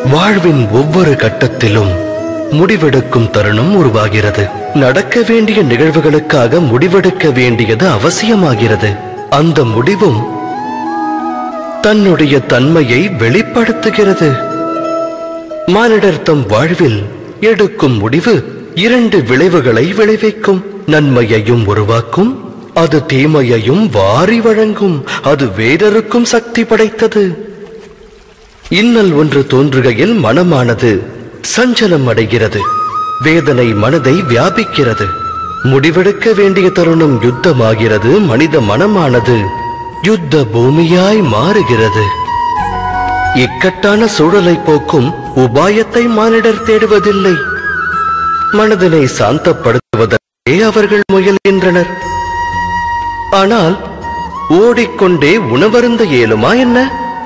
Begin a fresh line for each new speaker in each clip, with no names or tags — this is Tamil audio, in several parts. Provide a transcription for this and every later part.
வாழ்வின் ஒவ்வொரு கட்டத்திலும் முடிவெடுக்கும் தருணம் உருவாகிறது நடக்க வேண்டிய நிகழ்வுகளுக்காக முடிவெடுக்க வேண்டியது அவசியமாகிறது அந்த முடிவும் தன்னுடைய தன்மையை வெளிப்படுத்துகிறது மானிடர் தம் வாழ்வில் எடுக்கும் முடிவு இரண்டு விளைவுகளை விளைவிக்கும் நன்மையையும் உருவாக்கும் அது தீமையையும் வாரி வழங்கும் அது வேறொருக்கும் சக்தி படைத்தது இன்னல் ஒன்று தோன்றுகையில் மனமானது சஞ்சலம் அடைகிறது வேதனை மனதை வியாபிக்கிறது முடிவெடுக்க வேண்டிய தருணம் யுத்தமாகிறது மனித மனமானது யுத்த பூமியாய் மாறுகிறது இக்கட்டான சூழலை போக்கும் உபாயத்தை மானிடர் தேடுவதில்லை மனதினை சாந்தப்படுத்துவதற்கே அவர்கள் முயல்கின்றனர் ஆனால் ஓடிக்கொண்டே உணவருந்த இயலுமா என்ன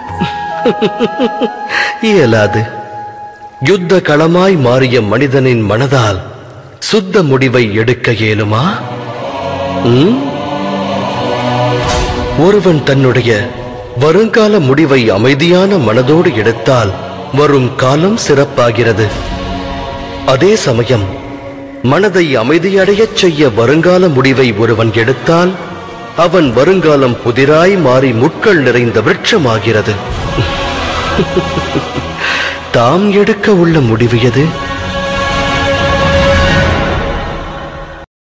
இயலாது யுத்த களமாய் மாறிய மனிதனின் மனதால் சுத்த முடிவை எடுக்க இயலுமா ம்? ஒருவன் தன்னுடைய வருங்கால முடிவை அமைதியான மனதோடு எடுத்தால் வரும் காலம் சிறப்பாகிறது அதே சமயம் மனதை அமைதியடையச் செய்ய வருங்கால முடிவை ஒருவன் எடுத்தால் அவன் வருங்காலம் புதிராய் மாறி முட்கள் நிறைந்த விருட்சமாகிறது தாம் எடுக்க உள்ள முடிவு எது